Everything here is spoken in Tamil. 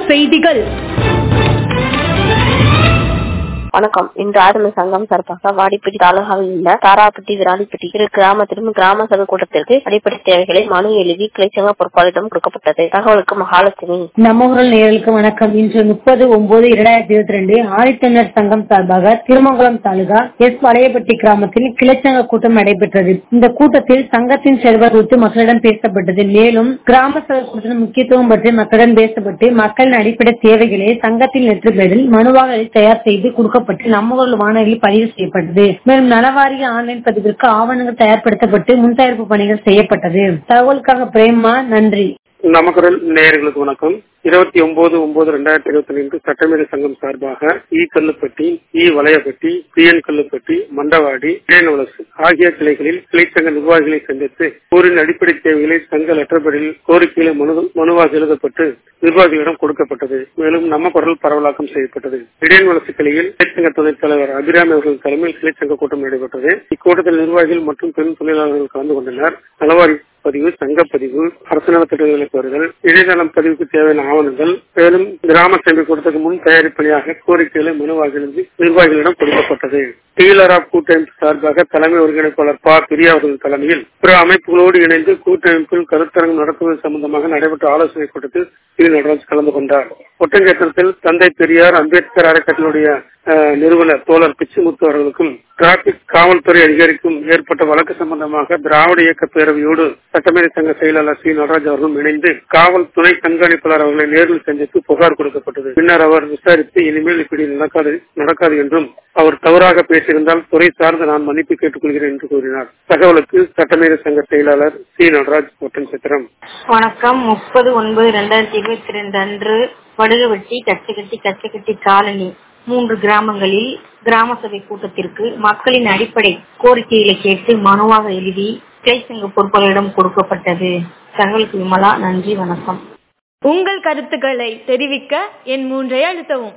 செய்திகள் வணக்கம் இன்று ஆதிம சங்கம் சார்பாக வாடிப்பட்டி தாலுகாவில் உள்ள தாராப்பட்டி விராலிப்பட்டி இரு கிராமத்திலும் கிராம சபை கூட்டத்திற்கு அடிப்படை தேவைகளை மனு எழுதி கிளைச்சங்க பொறுப்பாளரிடம் கொடுக்கப்பட்டது தகவலுக்கு மகாலட்சுமி நம்ம ஊரல் நேயர்களுக்கு வணக்கம் இன்று முப்பது ஒன்பது இரண்டாயிரத்தி இருபத்தி ரெண்டு ஆதித்தமிழர் சங்கம் சார்பாக திருமங்கலம் தாலுகா எஸ் வளையப்பட்டி கிராமத்தில் கிளைச்சங்க கூட்டம் நடைபெற்றது இந்த கூட்டத்தில் சங்கத்தின் செல்வர் குறித்து மக்களிடம் பேசப்பட்டது மேலும் கிராம சபை கூட்டத்தின் முக்கியத்துவம் பற்றி மக்களிடம் பேசப்பட்டு மக்களின் அடிப்படை தேவைகளை சங்கத்தின் லெட்டர் பேரில் மனுவாக எழுதி தயார் செய்து கொடுக்கப்பட்டு நம்ம ஊரல் வானொலியில் பதிவு செய்யப்பட்டது மேலும் நலவாரிய ஆன்லைன் பதிவிற்கு ஆவணங்கள் தயார்படுத்தப்பட்டு முன்தயாரிப்பு பணிகள் செய்யப்பட்டது தகவலுக்காக பிரேமா நன்றி நமக்குரல் நேயர்களுக்கு வணக்கம் இருபத்தி ஒன்பது ஒன்பது ரெண்டாயிரத்தி இருபத்தி ரெண்டு சட்டமேதை சங்கம் சார்பாக E Kallupatti E Valaiyapatti P N Kallupatti Mandavadi Ilaiyavalasu ஆகிய கிளைகளில் கிளைச்சங்க நிர்வாகிகளை சந்தித்து ஊரின் அடிப்படை தேவைகளை சங்க லெட்டர்படியில் கோரிக்கைகளை மனு மனுவாக எழுதப்பட்டு நிர்வாகிகளிடம் கொடுக்கப்பட்டது மேலும் நம்ம குரல் பரவலாக்கம் செய்யப்பட்டது இடையன்வலசு கிளையில் கிளைச்சங்க துணைத் தலைவர் அபிராமி அவர்கள் தலைமையில் கிளைச்சங்க கூட்டம் நடைபெற்றது இக்கூட்டத்தில் நிர்வாகிகள் மற்றும் பெண் தொழிலாளர்கள் கலந்து கொண்டனர் நலவாரி பதிவு சங்கப்பதிவு அரசு நலத்திட்டங்களை பெறுதல் இடைநலம் பதிவுக்கு தேவையான ஆவணங்கள் மேலும் கிராம சபை கூட்டத்துக்கு முன் தயாரிப்பணியாக கோரிக்கைகளை மனுவாக எழுதி நிர்வாகிகளிடம் கொடுக்கப்பட்டது டீலர் ஆப் கூட்டமைப்பு சார்பாக தலைமை ஒருங்கிணைப்பாளர் ப பிரியா அவர்கள் தலைமையில் பிற அமைப்புகளோடு இணைந்து கூட்டமைப்பில் கருத்தரங்கம் நடத்துவது சம்பந்தமாக நடைபெற்ற ஆலோசனை கூட்டத்தில் திரு நடராஜ் கலந்து கொண்டார் ஒட்டஞ்சத்திரத்தில் தந்தை பெரியார் அம்பேத்கர் அறக்கட்டளுடைய நிறுவனர் தோழர் பிச்சுமுத்து அவர்களுக்கும் டிராபிக் காவல்துறை அதிகாரிக்கும் ஏற்பட்ட வழக்கு சம்பந்தமாக திராவிட இயக்க பேரவையோடு சட்டமேதை சங்க செயலாளர் சி நடராஜ் அவர்களும் இணைந்து காவல் துணை கண்காணிப்பாளர் அவர்களை நேரில் சந்தித்து புகார் கொடுக்கப்பட்டது பின்னர் அவர் விசாரித்து இனிமேல் இப்படி நடக்காது நடக்காது என்றும் அவர் தவறாக பேசியிருந்தால் துறை சார்ந்து நான் மன்னிப்பு கேட்டுக்கொள்கிறேன் என்று கூறினார் தகவலுக்கு சட்டமேதை சங்க செயலாளர் சி நடராஜ் ஒட்டன் சித்திரம் வணக்கம் முப்பது ஒன்பது ரெண்டாயிரத்தி இருபத்தி ரெண்டு அன்று வடுகவெட்டி கச்சகட்டி கச்சகட்டி காலனி மூன்று கிராமங்களில் கிராம சபை கூட்டத்திற்கு மக்களின் அடிப்படை கோரிக்கைகளை கேட்டு மனுவாக எழுதி கிளைச்சங்க பொறுப்பாளரிடம் கொடுக்கப்பட்டது தகவலுக்கு விமலா நன்றி வணக்கம் உங்கள் கருத்துக்களை தெரிவிக்க என் மூன்றை அழுத்தவும்